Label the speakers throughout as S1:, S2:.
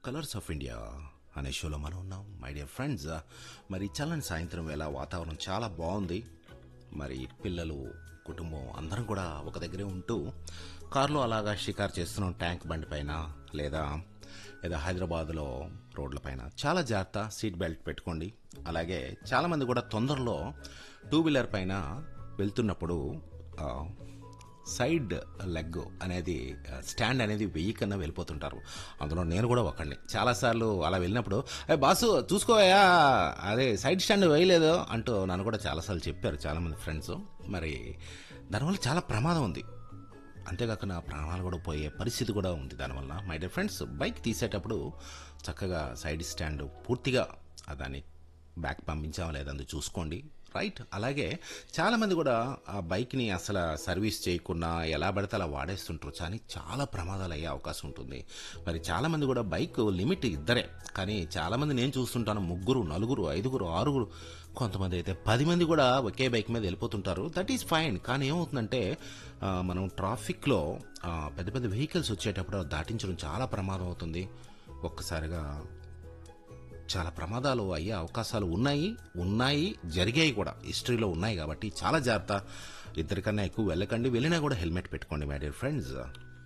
S1: colours of India అనే షోలో మనం ఉన్నాం మై డియర్ ఫ్రెండ్స్ మరి చల్లని సాయంత్రం వేళ వాతావరణం చాలా బాగుంది మరి పిల్లలు కుటుంబం అందరం కూడా ఒక దగ్గరే ఉంటూ కారులో అలాగా షికారు చేస్తున్నాం ట్యాంక్ బండి పైన లేదా లేదా హైదరాబాద్లో రోడ్లపైన చాలా జాగ్రత్త సీట్ బెల్ట్ పెట్టుకోండి అలాగే చాలామంది కూడా తొందరలో టూ వీలర్ పైన వెళ్తున్నప్పుడు ఆ, సైడ్ లెగ్ అనేది ఆ, స్టాండ్ అనేది వెయ్యి కన్నా వెళ్ళిపోతుంటారు అందులో నేను కూడా ఒకడిని చాలాసార్లు అలా వెళ్ళినప్పుడు ఏ బాసు చూసుకోయా అదే సైడ్ స్టాండ్ వేయలేదు అంటూ నన్ను కూడా చాలాసార్లు చెప్పారు చాలామంది ఫ్రెండ్స్ మరి దానివల్ల చాలా ప్రమాదం ఉంది అంతేకాకుండా ప్రాణాలు కూడా పోయే పరిస్థితి కూడా ఉంది దానివల్ల మై డియర్ ఫ్రెండ్స్ బైక్ తీసేటప్పుడు చక్కగా సైడ్ స్టాండ్ పూర్తిగా ఆ దాన్ని బ్యాక్ పంపించామా లేదని చూసుకోండి రైట్ అలాగే చాలామంది కూడా ఆ బైక్ని అసలు సర్వీస్ చేయకుండా ఎలా పడితే అలా వాడేస్తుంటారు కానీ చాలా ప్రమాదాలు అయ్యే అవకాశం ఉంటుంది మరి చాలామంది కూడా బైక్ లిమిట్ ఇద్దరే కానీ చాలామంది నేను చూస్తుంటాను ముగ్గురు నలుగురు ఐదుగురు ఆరుగురు కొంతమంది అయితే పది మంది కూడా ఒకే బైక్ మీద వెళ్ళిపోతుంటారు దట్ ఈస్ ఫైన్ కానీ ఏమవుతుందంటే ఆ, మనం ట్రాఫిక్లో ఆ, పెద్ద పెద్ద వెహికల్స్ వచ్చేటప్పుడు దాటించడం చాలా ప్రమాదం అవుతుంది ఒక్కసారిగా చాలా ప్రమాదాలు అయ్యే అవకాశాలు ఉన్నాయి ఉన్నాయి జరిగాయి కూడా హిస్టరీలో ఉన్నాయి కాబట్టి చాలా జాగ్రత్త ఇద్దరికన్నా ఎక్కువ వెళ్ళకండి వెళ్ళినా కూడా హెల్మెట్ పెట్టుకోండి మై డియర్ ఫ్రెండ్స్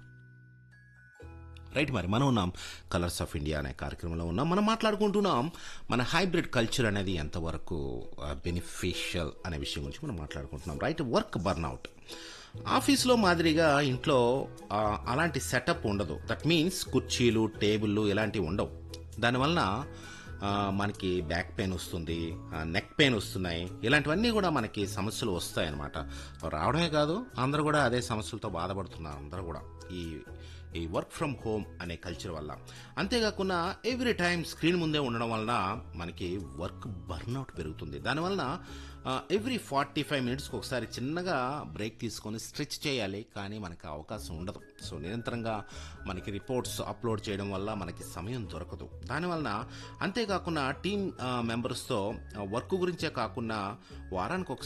S1: రైట్ మరి మనం ఉన్నాం కలర్స్ ఆఫ్ ఇండియా అనే కార్యక్రమంలో ఉన్నాం మనం మాట్లాడుకుంటున్నాం మన హైబ్రిడ్ కల్చర్ అనేది ఎంతవరకు బెనిఫిషియల్ అనే విషయం గురించి మనం మాట్లాడుకుంటున్నాం రైట్ వర్క్ బర్న్అవుట్ ఆఫీస్లో మాదిరిగా ఇంట్లో ఆ, అలాంటి సెటప్ ఉండదు దట్ మీన్స్ కుర్చీలు టేబుల్లు ఇలాంటివి ఉండవు దానివలన ఆ, మనకి బ్యాక్ పెయిన్ వస్తుంది నెక్ పెయిన్ వస్తున్నాయి ఇలాంటివన్నీ కూడా మనకి సమస్యలు వస్తాయి అన్నమాట రావడమే కాదు అందరూ కూడా అదే సమస్యలతో బాధపడుతున్నారు అందరూ కూడా ఈ ఈ వర్క్ ఫ్రమ్ హోమ్ అనే కల్చర్ వల్ల అంతేకాకుండా ఎవ్రీ టైం స్క్రీన్ ముందే ఉండడం వలన మనకి వర్క్ బర్న్అవుట్ పెరుగుతుంది దానివలన ఎవ్రీ ఫార్టీ ఫైవ్ మినిట్స్కి ఒకసారి చిన్నగా బ్రేక్ తీసుకొని స్ట్రెచ్ చేయాలి కానీ మనకి అవకాశం ఉండదు సో నిరంతరంగా మనకి రిపోర్ట్స్ అప్లోడ్ చేయడం వల్ల మనకి సమయం దొరకదు దానివలన అంతేకాకుండా టీమ్ మెంబర్స్తో వర్క్ గురించే కాకుండా వారానికి ఒక